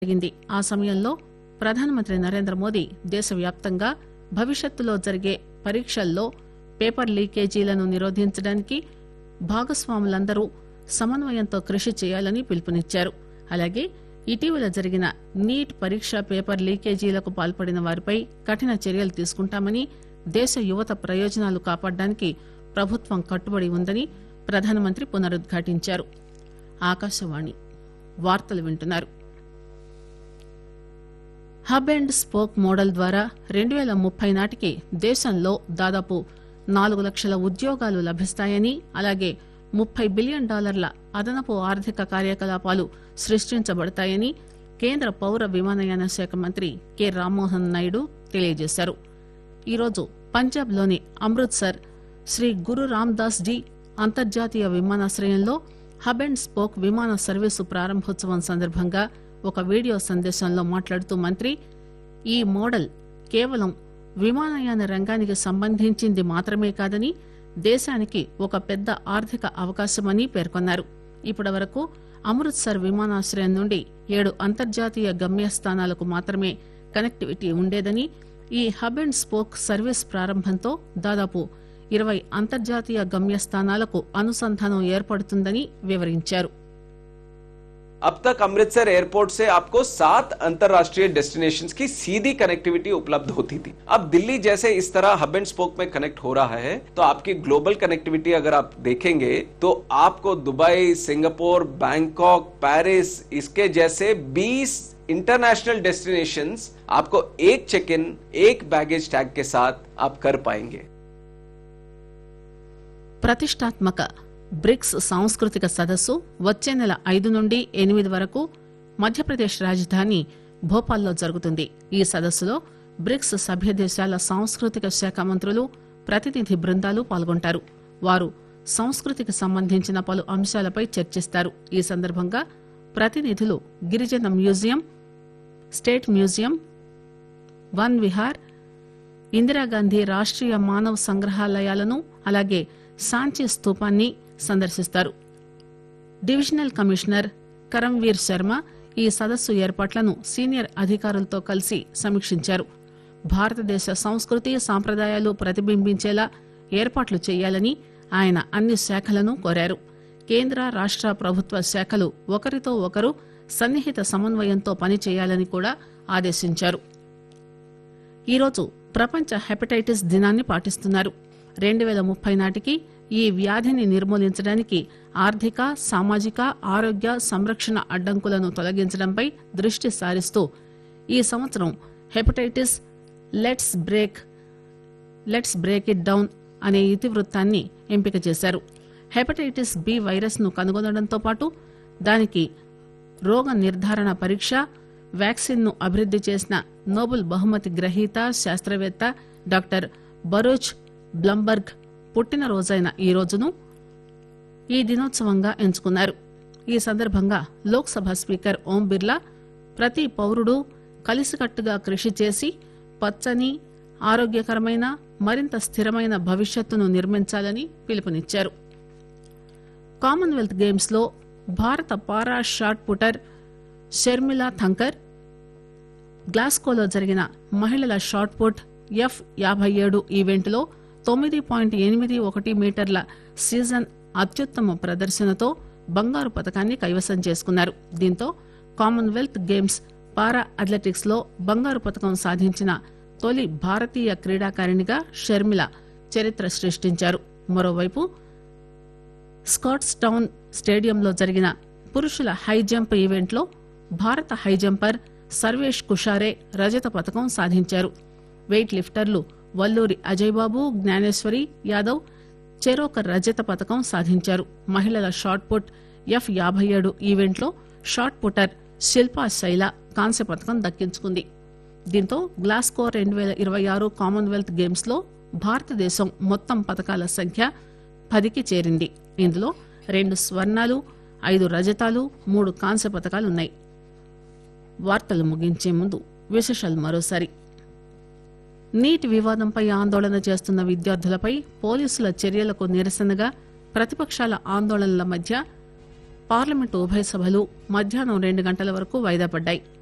జరిగింది ఆ సమయంలో ప్రధానమంత్రి నరేంద్ర మోదీ దేశవ్యాప్తంగా భవిష్యత్తులో జరిగే పరీక్షల్లో పేపర్ లీకేజీలను నిరోధించడానికి భాగస్వాములందరూ సమన్వయంతో కృషి చేయాలని పిలుపునిచ్చారు అలాగే ఇటీవల జరిగిన నీట్ పరీక్ష పేపర్ లీకేజీలకు పాల్పడిన వారిపై కఠిన చర్యలు తీసుకుంటామని దేశ యువత ప్రయోజనాలు కాపాడడానికి ప్రభుత్వం కట్టుబడి ఉందని ప్రధానమంత్రి పునరుద్ఘాటించారు ఆకాశవాణి వార్తలు వింటున్నారు హబ్ అండ్ స్పోక్ మోడల్ ద్వారా రెండు పేల ముప్పై నాటికి దేశంలో దాదాపు నాలుగు లక్షల ఉద్యోగాలు లభిస్తాయని అలాగే ముప్పై బిలియన్ డాలర్ల అదనపు ఆర్థిక కార్యకలాపాలు సృష్టించబడతాయని కేంద్ర పౌర విమానయాన శాఖ మంత్రి కె రామ్మోహన్ నాయుడు తెలియజేశారు ఈరోజు పంజాబ్లోని అమృత్సర్ శ్రీ గురు రామ్దాస్ జీ అంతర్జాతీయ విమానాశ్రయంలో హబ్ అండ్ స్పోక్ విమాన సర్వీసు ప్రారంభోత్సవం సందర్భంగా ఒక వీడియో సందేశంలో మాట్లాడుతూ మంత్రి ఈ మోడల్ కేవలం విమానయాన రంగానికి సంబంధించింది మాత్రమే కాదని దేశానికి ఒక పెద్ద ఆర్థిక అవకాశమని పేర్కొన్నారు ఇప్పటి వరకు అమృత్సర్ విమానాశ్రయం నుండి ఏడు అంతర్జాతీయ గమ్యస్థానాలకు మాత్రమే కనెక్టివిటీ ఉండేదని ఈ హబ్ అండ్ స్పోక్ సర్వీస్ ప్రారంభంతో దాదాపు ఇరవై అంతర్జాతీయ గమ్యస్థానాలకు అనుసంధానం ఏర్పడుతుందని వివరించారు अब तक अमृतसर एयरपोर्ट से आपको सात अंतरराष्ट्रीय डेस्टिनेशंस की सीधी कनेक्टिविटी उपलब्ध होती थी अब दिल्ली जैसे इस तरह हब एंड स्पोक में कनेक्ट हो रहा है तो आपकी ग्लोबल कनेक्टिविटी अगर आप देखेंगे तो आपको दुबई सिंगापुर बैंकॉक पेरिस इसके जैसे 20 इंटरनेशनल डेस्टिनेशंस आपको एक चेक इन एक बैगेज टैग के साथ आप कर पाएंगे ప్రతిష్టాత్మక బ్రిక్స్ సాంస్కృతిక సదస్సు వచ్చే నెల ఐదు నుండి ఎనిమిది వరకు మధ్యప్రదేశ్ రాజధాని భోపాల్లో జరుగుతుంది ఈ సదస్సులో బ్రిక్స్ సభ్య దేశాల సాంస్కృతిక శాఖ మంత్రులు ప్రతినిధి బృందాలు పాల్గొంటారు వారు సంస్కృతికి సంబంధించిన పలు అంశాలపై చర్చిస్తారు ఈ సందర్భంగా ప్రతినిధులు గిరిజన museum state museum Van Vihar Indira Gandhi Rashtriya Manav సంగ్రహాలయాలను అలాగే సాంచి స్తూపాన్ని సందర్శిస్తారు డివిజనల్ కమిషనర్ కరంవీర్ శర్మ ఈ సదస్సు ఏర్పాట్లను సీనియర్ అధికారులతో కలిసి సమీక్షించారు భారతదేశ సంస్కృతి సాంప్రదాయాలు ప్రతిబింబించేలా ఏర్పాట్లు చేయాలని ఆయన అన్ని శాఖలను కోరారు కేంద్ర రాష్ట్ర ప్రభుత్వ శాఖలు ఒకరితో ఒకరు సన్నిహిత సమన్వయంతో పనిచేయాలని కూడా ఆదేశించారు ఈరోజు ప్రపంచ హెపటైటిస్ దినాన్ని పాటిస్తున్నారు రెండు వేల ముప్పై నాటికి ఈ వ్యాధిని నిర్మూలించడానికి ఆర్థిక సామాజిక ఆరోగ్య సంరక్షణ అడ్డంకులను తొలగించడంపై దృష్టి సారిస్తూ ఈ సంవత్సరం hepatitis let's break let's break it down అనే ఇతివృత్తాన్ని ఎంపిక చేశారు హెపటైటిస్ బి వైరస్ ను కనుగొనడంతో పాటు దానికి రోగ నిర్ధారణ పరీక్ష వ్యాక్సిన్ ను అభివృద్ది చేసిన నోబెల్ బహుమతి గ్రహీత శాస్త్రవేత్త డాక్టర్ బరోచ్ బ్లంబర్గ్ పుట్టినరోజైన ఈ రోజును ఈ దినోత్సవంగా ఎంచుకున్నారు ఈ సందర్భంగా లోక్సభ స్పీకర్ ఓం బిర్లా ప్రతి పౌరుడు కలిసికట్టుగా కృషి చేసి పచ్చని ఆరోగ్యకరమైన మరింత స్థిరమైన భవిష్యత్తును నిర్మించాలని పిలుపునిచ్చారు కామన్వెల్త్ గేమ్స్ లో భారత పారా షాట్ పుటర్ షర్మిలా థంకర్ గ్లాస్కోలో జరిగిన మహిళల షాట్ పుట్ ఎఫ్ యాభై ఏడు ఈవెంట్లో తొమ్మిది పాయింట్ ఎనిమిది ఒకటి మీటర్ల సీజన్ అత్యుత్తమ ప్రదర్శనతో బంగారు పథకాన్ని కైవసం చేసుకున్నారు దీంతో కామన్వెల్త్ గేమ్స్ పారా అథ్లెటిక్స్ లో బంగారు పథకం సాధించిన తొలి భారతీయ క్రీడాకారిణిగా షర్మిల చరిత్ర సృష్టించారు మరోవైపు స్కాట్స్ టౌన్ స్టేడియంలో జరిగిన పురుషుల హై జంప్ ఈవెంట్లో భారత హై జంపర్ సర్వేష్ కుషారే రజత పథకం సాధించారు వెయిట్ లిఫ్టర్లు వల్లూరి అజయ్ బాబు జ్ఞానేశ్వరి యాదవ్ చెరోక రజత పథకం సాధించారు మహిళల షాట్ పుట్ ఎఫ్ యాభై ఏడు ఈవెంట్లో షాట్ పుటర్ శిల్పా శైల కాంస్య పథకం దక్కించుకుంది దీంతో గ్లాస్కో రెండు వేల ఇరవై ఆరు కామన్వెల్త్ గేమ్స్ లో భారతదేశం మొత్తం పథకాల సంఖ్య పదికి చేరింది ఇందులో రెండు స్వర్ణాలు ఐదు రజతాలు మూడు కాంస్య పథకాలున్నాయి వార్తలు ముగించే ముందు విశేషాలు మరోసారి నీట్ వివాదంపై ఆందోళన చేస్తున్న విద్యార్థులపై పోలీసుల చర్యలకు నిరసనగా ప్రతిపక్షాల ఆందోళనల మధ్య పార్లమెంటు ఉభయ సభలు మధ్యాహ్నం రెండు గంటల వరకు వాయిదా పడ్డాయి